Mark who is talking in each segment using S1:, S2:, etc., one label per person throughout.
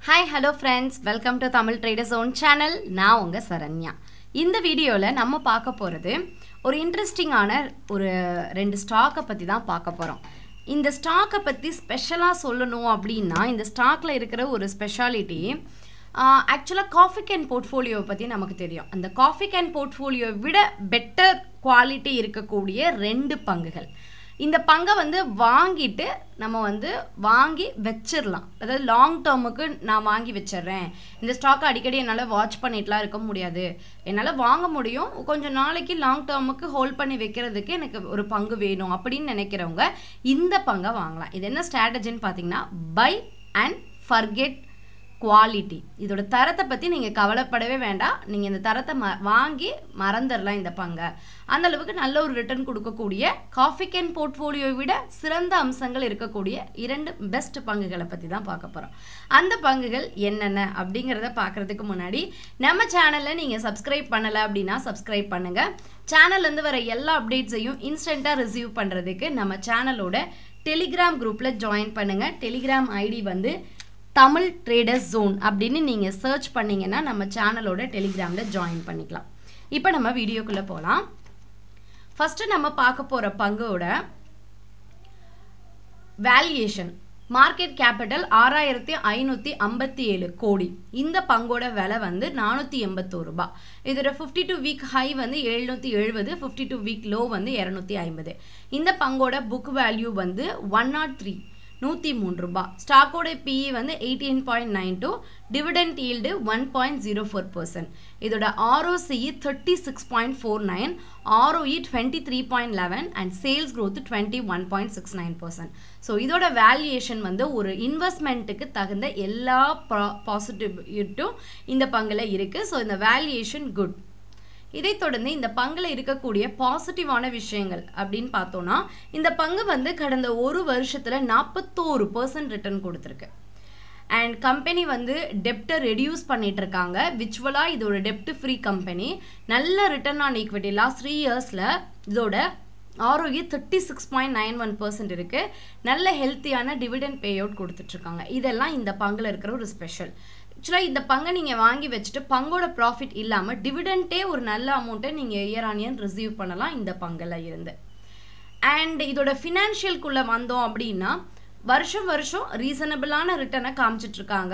S1: Hi hello friends welcome to Tamil traders own channel நான் உங்கள் சரண்யா இந்த வீடியோவில் நம்ம பார்க்க போகிறது ஒரு இன்ட்ரெஸ்டிங்கான ஒரு ரெண்டு ஸ்டாக்கை பற்றி தான் பார்க்க போகிறோம் இந்த ஸ்டாக்கை பற்றி ஸ்பெஷலாக சொல்லணும் அப்படின்னா இந்த ஸ்டாக்கில் இருக்கிற ஒரு ஸ்பெஷாலிட்டி ஆக்சுவலாக காஃபி கேன் போர்ட்ஃபோலியோவை பற்றி நமக்கு தெரியும் அந்த காஃபி கேன் போர்ட்ஃபோலியோவை விட பெட்டர் குவாலிட்டி இருக்கக்கூடிய ரெண்டு பங்குகள் இந்த பங்கை வந்து வாங்கிட்டு நம்ம வந்து வாங்கி வச்சிடலாம் அதாவது லாங் டேர்முக்கு நான் வாங்கி வச்சிடுறேன் இந்த ஸ்டாக்கை அடிக்கடி என்னால் வாட்ச் பண்ணிட்டுலாம் இருக்க முடியாது என்னால் வாங்க முடியும் கொஞ்சம் நாளைக்கு லாங் டேர்முக்கு ஹோல்ட் பண்ணி வைக்கிறதுக்கு எனக்கு ஒரு பங்கு வேணும் அப்படின்னு நினைக்கிறவங்க இந்த பங்கை வாங்கலாம் இது என்ன ஸ்ட்ராட்டஜின்னு பார்த்தீங்கன்னா பை அண்ட் ஃபர்கெட் குவாலிட்டி இதோட தரத்தை பற்றி நீங்கள் கவலைப்படவே வேண்டாம் நீங்கள் இந்த தரத்தை ம வாங்கி மறந்துடலாம் இந்த பங்கை அந்த அளவுக்கு நல்ல ஒரு ரிட்டர்ன் கொடுக்கக்கூடிய காஃபி கேன் போர்ட்ஃபோலியோவை விட சிறந்த அம்சங்கள் இருக்கக்கூடிய இரண்டு பெஸ்ட் பங்குகளை பற்றி தான் பார்க்க போகிறோம் அந்த பங்குகள் என்னென்ன அப்படிங்கிறத பார்க்குறதுக்கு முன்னாடி நம்ம சேனலில் நீங்கள் சப்ஸ்கிரைப் பண்ணலை அப்படின்னா சப்ஸ்கிரைப் பண்ணுங்கள் சேனல்லேருந்து வர எல்லா அப்டேட்ஸையும் இன்ஸ்டண்ட்டாக ரிசீவ் பண்ணுறதுக்கு நம்ம சேனலோட டெலிகிராம் குரூப்பில் ஜாயின் பண்ணுங்கள் டெலிகிராம் ஐடி வந்து தமிழ் ட்ரேடர்ஸ் ஜோன் அப்படின்னு நீங்கள் சர்ச் பண்ணிங்கன்னா நம்ம சேனலோட டெலிகிராமில் ஜாயின் பண்ணிக்கலாம் இப்போ நம்ம வீடியோக்குள்ளே போகலாம் ஃபஸ்ட்டு நம்ம பார்க்க போகிற பங்கோட வேல்யூஷன் மார்க்கெட் கேபிட்டல் ஆறாயிரத்தி ஐநூற்றி ஐம்பத்தி ஏழு கோடி இந்த பங்கோட விலை வந்து நானூற்றி எண்பத்தோரு ரூபாய் இதோட ஃபிஃப்டி டூ வீக் ஹை வந்து எழுநூற்றி எழுபது ஃபிஃப்டி டூ வீக் லோ வந்து இரநூத்தி ஐம்பது இந்த பங்கோட புக் வேல்யூ வந்து ஒன் நாட் த்ரீ நூற்றி மூணு ரூபாய் ஸ்டாக்கோட பிஇ வந்து eighteen point nine two dividend yield one point zero four percent இதோட ROCE thirty six point four nine ROE twenty three point eleven and sales growth twenty one point six nine percent so இதோட valuation வந்து ஒரு இன்வெஸ்ட்மெண்ட்டுக்கு தகுந்த எல்லா பாசிட்டிவிட்டும் இந்த பங்கில் இருக்குது so இந்த வேல்யூஷன் குட் இதைத் தொடர்ந்து இந்த பங்கில் இருக்கக்கூடிய பாசிட்டிவான விஷயங்கள் அப்படின்னு பார்த்தோன்னா இந்த பங்கு வந்து கடந்த ஒரு வருஷத்தில் நாற்பத்தோரு பர்சன்ட் ரிட்டர்ன் கொடுத்துருக்கு அண்ட் கம்பெனி வந்து டெப்டை ரெடியூஸ் பண்ணிட்டு இருக்காங்க விச்சுவலாக இது ஒரு டெப்ட் ஃப்ரீ கம்பெனி நல்ல return on equity last three இயர்ஸில் இதோட ஆரோக்கிய thirty six point nine one percent இருக்குது நல்ல ஹெல்த்தியான டிவிடெண்ட் பே அவுட் கொடுத்துட்ருக்காங்க இதெல்லாம் இந்த பங்கில் இருக்கிற ஒரு ஸ்பெஷல் ஆக்சுவலாக இந்த பங்கை நீங்கள் வாங்கி வச்சுட்டு பங்கோட ப்ராஃபிட் இல்லாமல் டிவிடெண்ட்டே ஒரு நல்ல அமௌண்ட்டை நீங்கள் இயர் ஆன் இயர் ரிசீவ் பண்ணலாம் இந்த பங்கில் இருந்து அண்ட் இதோட ஃபினான்ஷியல்குள்ளே வந்தோம் அப்படின்னா வருஷம் வருஷம் ரீசனபிளான ரிட்டர்னை காமிச்சிட்ருக்காங்க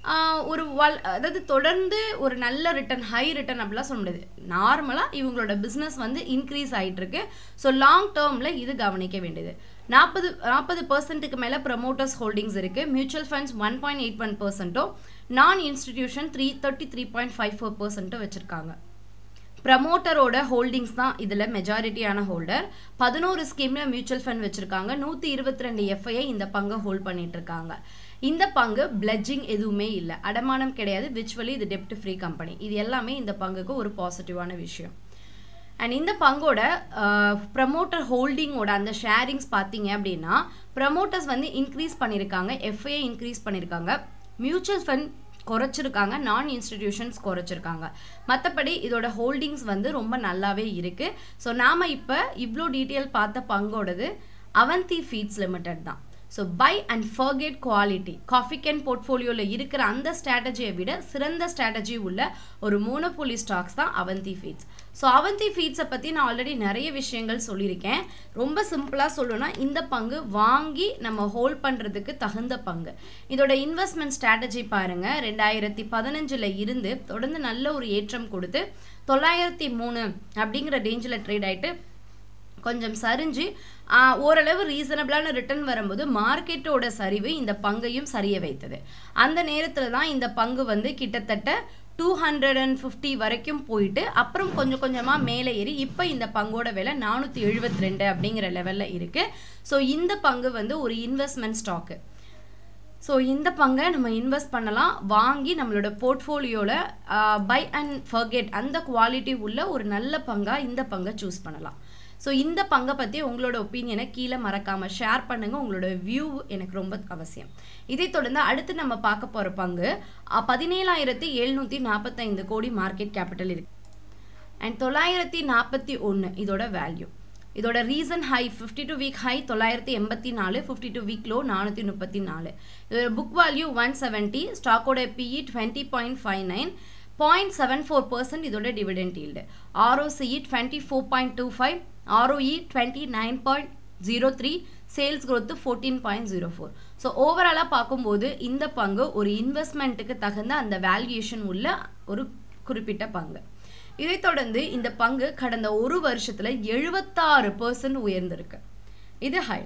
S1: ஒரு வல் அதாவது தொடர்ந்து ஒரு நல்ல ரிட்டர்ன் ஹை ரிட்டர்ன் அப்படிலாம் சொல்ல முடியாது நார்மலாக இவங்களோட பிஸ்னஸ் வந்து இன்க்ரீஸ் ஆகிட்டுருக்கு ஸோ லாங் டேர்மில் இது கவனிக்க வேண்டியது நாற்பது நாற்பது பர்சன்ட்டுக்கு மேலே ப்ரமோட்டர்ஸ் ஹோல்டிங்ஸ் இருக்குது mutual funds one point eight one பர்சன்ட்டும் non institution three thirty three point five four பர்சன்ட்டும் வச்சுருக்காங்க ப்ரமோட்டரோட ஹோல்டிங்ஸ் தான் இதில் மெஜாரிட்டியான ஹோல்டர் பதினோரு ஸ்கீமில் மியூச்சுவல் ஃபண்ட் வச்சுருக்காங்க நூற்றி இருபத்தி ரெண்டு எஃப்ஐஐ இந்த பங்கை ஹோல்ட் பண்ணிட்டு இருக்காங்க இந்த பங்கு பிளட்ஜிங் எதுவுமே இல்லை அடமானம் கிடையாது விச்சுவலி இது டெப்ட் ஃப்ரீ கம்பெனி இது எல்லாமே இந்த பங்குக்கு ஒரு பாசிட்டிவான விஷயம் அண்ட் இந்த பங்கோட ப்ரமோட்டர் ஹோல்டிங்கோட அந்த ஷேரிங்ஸ் பார்த்தீங்க அப்படின்னா ப்ரமோட்டர்ஸ் வந்து இன்க்ரீஸ் பண்ணியிருக்காங்க எஃப்ஐஐ இன்க்ரீஸ் பண்ணியிருக்காங்க மியூச்சுவல் ஃபண்ட் குறைச்சிருக்காங்க நான் இன்ஸ்டிடியூஷன்ஸ் குறைச்சிருக்காங்க மற்றபடி இதோட ஹோல்டிங்ஸ் வந்து ரொம்ப நல்லாவே இருக்குது ஸோ நாம் இப்போ இவ்வளோ டீட்டெயில் பார்த்த பங்கோடது அவந்தி ஃபீட்ஸ் லிமிடெட் தான் so buy and forget quality coffee can போர்ட்ஃபோலியோவில் இருக்கிற அந்த ஸ்ட்ராட்டஜியை விட சிறந்த ஸ்ட்ராட்டஜி உள்ள ஒரு மோனோபோலி ஸ்டாக்ஸ் தான் அவந்தி ஃபீட்ஸ் ஸோ அவந்தி ஃபீட்ஸை பற்றி நான் ஆல்ரெடி நிறைய விஷயங்கள் சொல்லியிருக்கேன் ரொம்ப சிம்பிளாக சொல்லணும்னா இந்த பங்கு வாங்கி நம்ம ஹோல்ட் பண்ணுறதுக்கு தகுந்த பங்கு இதோட இன்வெஸ்ட்மெண்ட் ஸ்ட்ராட்டஜி பாருங்கள் ரெண்டாயிரத்தி பதினஞ்சில் இருந்து தொடர்ந்து நல்ல ஒரு ஏற்றம் கொடுத்து தொள்ளாயிரத்தி மூணு அப்படிங்கிற ரேஞ்சில் ட்ரேட் ஆகிட்டு கொஞ்சம் சரிஞ்சு ஓரளவு ரீசனபிளான ரிட்டர்ன் வரும்போது மார்க்கெட்டோட சரிவு இந்த பங்கையும் சரிய வைத்தது அந்த நேரத்தில் தான் இந்த பங்கு வந்து கிட்டத்தட்ட டூ ஹண்ட்ரட் அண்ட் ஃபிஃப்டி வரைக்கும் போயிட்டு அப்புறம் கொஞ்சம் கொஞ்சமாக மேலே ஏறி இப்போ இந்த பங்கோட விலை நானூற்றி எழுபத்தி ரெண்டு அப்படிங்கிற லெவலில் இருக்குது ஸோ இந்த பங்கு வந்து ஒரு இன்வெஸ்ட்மெண்ட் ஸ்டாக்கு ஸோ இந்த பங்கை நம்ம இன்வெஸ்ட் பண்ணலாம் வாங்கி நம்மளோட போர்ட்ஃபோலியோவில் பை அண்ட் ஃபர்கெட் அந்த குவாலிட்டி உள்ள ஒரு நல்ல பங்காக இந்த பங்கை சூஸ் பண்ணலாம் ஸோ இந்த பங்கை பற்றி உங்களோட ஒப்பீனியனை கீழே மறக்காமல் ஷேர் பண்ணுங்கள் உங்களோட வியூ எனக்கு ரொம்ப அவசியம் இதை தொடர்ந்து அடுத்து நம்ம பார்க்க போகிற பங்கு பதினேழாயிரத்தி எழுநூற்றி நாற்பத்தைந்து கோடி மார்க்கெட் கேபிட்டல் இருக்கு அண்ட் தொள்ளாயிரத்தி நாற்பத்தி ஒன்று இதோட வேல்யூ இதோட recent high fifty two week high தொள்ளாயிரத்தி எண்பத்தி நாலு ஃபிஃப்டி டூ வீக் லோ நானூற்றி முப்பத்தி நாலு இதோட புக் வேல்யூ ஒன் செவன்ட்டி ஸ்டாக்கோட PE twenty point five nine point seven four percent இதோட dividend yield ROCE twenty four point two five ROE twenty nine point zero three sales growth fourteen point zero four so ஓவராலாக பார்க்கும்போது இந்த பங்கு ஒரு இன்வெஸ்ட்மெண்ட்டுக்கு தகுந்த அந்த valuation உள்ள ஒரு குறிப்பிட்ட பங்கு இதைத் தொடர்ந்து இந்த பங்கு கடந்த ஒரு வருஷத்தில் எழுபத்தாறு பர்சன்ட் உயர்ந்திருக்கு இது ஹை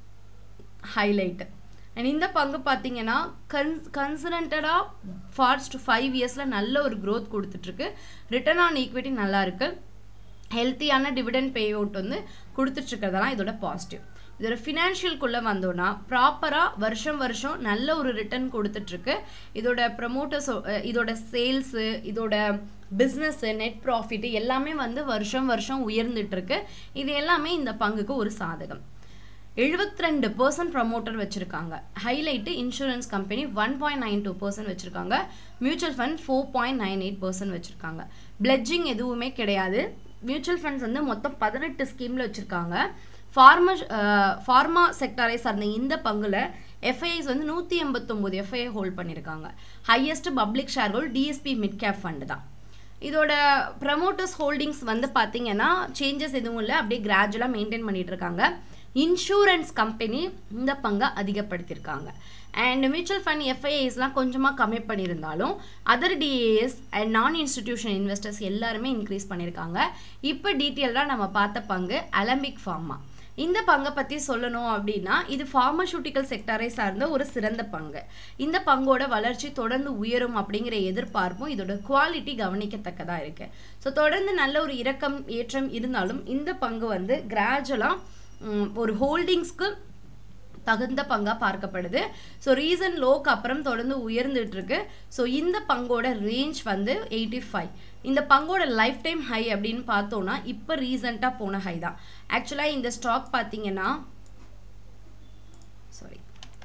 S1: ஹைலைட்டு அண்ட் இந்த பங்கு பார்த்தீங்கன்னா கன் கன்சனண்டடாக ஃபாஸ்ட் ஃபைவ் இயர்ஸில் நல்ல ஒரு க்ரோத் கொடுத்துட்ருக்கு ரிட்டர்ன் ஆன் ஈக்விட்டி நல்லா இருக்கு ஹெல்த்தியான டிவிடெண்ட் பே அவுட் வந்து கொடுத்துட்ருக்கிறதெல்லாம் இதோட பாசிட்டிவ் இதோட ஃபினான்ஷியல்குள்ளே வந்தோன்னா ப்ராப்பராக வருஷம் வருஷம் நல்ல ஒரு ரிட்டர்ன் கொடுத்துட்ருக்கு இதோட ப்ரமோட்டர்ஸ் இதோட சேல்ஸு இதோட பிஸ்னஸ்ஸு நெட் ப்ராஃபிட்டு எல்லாமே வந்து வருஷம் வருஷம் உயர்ந்துட்டுருக்கு இது எல்லாமே இந்த பங்குக்கு ஒரு சாதகம் எழுபத்தி ரெண்டு பர்சன்ட் ப்ரமோட்டர் வச்சுருக்காங்க highlight insurance company one point nine two percent வச்சுருக்காங்க mutual fund four point nine eight percent வச்சுருக்காங்க பிளட்ஜிங் எதுவுமே கிடையாது மியூச்சுவல் ஃபண்ட்ஸ் வந்து மொத்தம் பதினெட்டு ஸ்கீமில் வச்சுருக்காங்க ஃபார்மா ஃபார்மா செக்டாரை சார்ந்த இந்த பங்குல எஃப்ஐஐஸ் வந்து நூற்றி எண்பத்தொம்போது எஃப்ஐஐ ஹோல்ட் பண்ணியிருக்காங்க highest public share hold DSP mid cap fund தான் இதோட ப்ரமோட்டர்ஸ் ஹோல்டிங்ஸ் வந்து பார்த்தீங்கன்னா சேஞ்சஸ் எதுவும் இல்லை அப்படியே கிராஜுவலாக மெயின்டைன் பண்ணிட்டு இருக்காங்க இன்சூரன்ஸ் கம்பெனி இந்த பங்கை அதிகப்படுத்தியிருக்காங்க அண்ட் மியூச்சுவல் ஃபண்ட் எஃப்ஐஐஸ்லாம் கொஞ்சமாக கம்மி பண்ணியிருந்தாலும் other DAS and non institution investors எல்லாருமே இன்க்ரீஸ் பண்ணியிருக்காங்க இப்போ டீட்டெயிலாக நம்ம பார்த்த பங்கு அலம்பிக் ஃபார்மா இந்த பங்கை பற்றி சொல்லணும் அப்படின்னா இது ஃபார்மசூட்டிக்கல் செக்டாரை சார்ந்த ஒரு சிறந்த பங்கு இந்த பங்கோட வளர்ச்சி தொடர்ந்து உயரும் அப்படிங்கிற எதிர்பார்ப்பும் இதோட குவாலிட்டி கவனிக்கத்தக்கதாக இருக்குது ஸோ தொடர்ந்து நல்ல ஒரு இறக்கம் ஏற்றம் இருந்தாலும் இந்த பங்கு வந்து கிராஜுவலாக ஒரு ஹோல்டிங்ஸ்க்கு தகுந்த பங்காக பார்க்கப்படுது ஸோ ரீசன் லோக்கு அப்புறம் தொடர்ந்து உயர்ந்துட்டு இருக்கு ஸோ இந்த பங்கோட ரேஞ்ச் வந்து எயிட்டி ஃபைவ் இந்த பங்கோட லைஃப் டைம் ஹை அப்படின்னு பார்த்தோன்னா இப்போ ரீசண்டாக போன ஹை தான் ஆக்சுவலாக இந்த ஸ்டாக் பார்த்தீங்கன்னா சாரி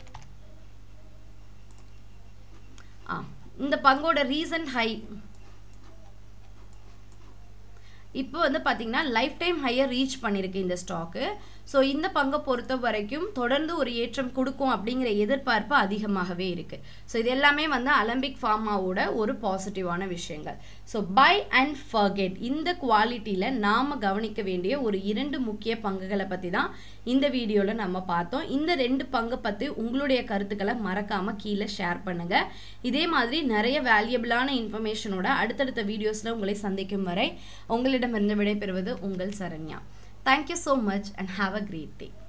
S1: ஆ இந்த பங்கோட ரீசன்ட் ஹை இப்போ வந்து பார்த்தீங்கன்னா லைஃப் டைம் ஹையர் ரீச் பண்ணியிருக்கு இந்த ஸ்டாக்கு ஸோ இந்த பங்கை பொறுத்த வரைக்கும் தொடர்ந்து ஒரு ஏற்றம் கொடுக்கும் அப்படிங்கிற எதிர்பார்ப்பு அதிகமாகவே இருக்குது ஸோ இது எல்லாமே வந்து அலம்பிக் ஃபார்மாவோட ஒரு பாசிட்டிவான விஷயங்கள் ஸோ பை அண்ட் ஃபர்கெட் இந்த குவாலிட்டியில் நாம் கவனிக்க வேண்டிய ஒரு இரண்டு முக்கிய பங்குகளை பற்றி தான் இந்த வீடியோவில் நம்ம பார்த்தோம் இந்த ரெண்டு பங்கு பற்றி உங்களுடைய கருத்துக்களை மறக்காமல் கீழே ஷேர் பண்ணுங்கள் இதே மாதிரி நிறைய வேல்யூபிளான இன்ஃபர்மேஷனோட அடுத்தடுத்த வீடியோஸில் உங்களை சந்திக்கும் வரை உங்களிடமிருந்து விடைபெறுவது உங்கள் Saranya Thank you so much and have a great day.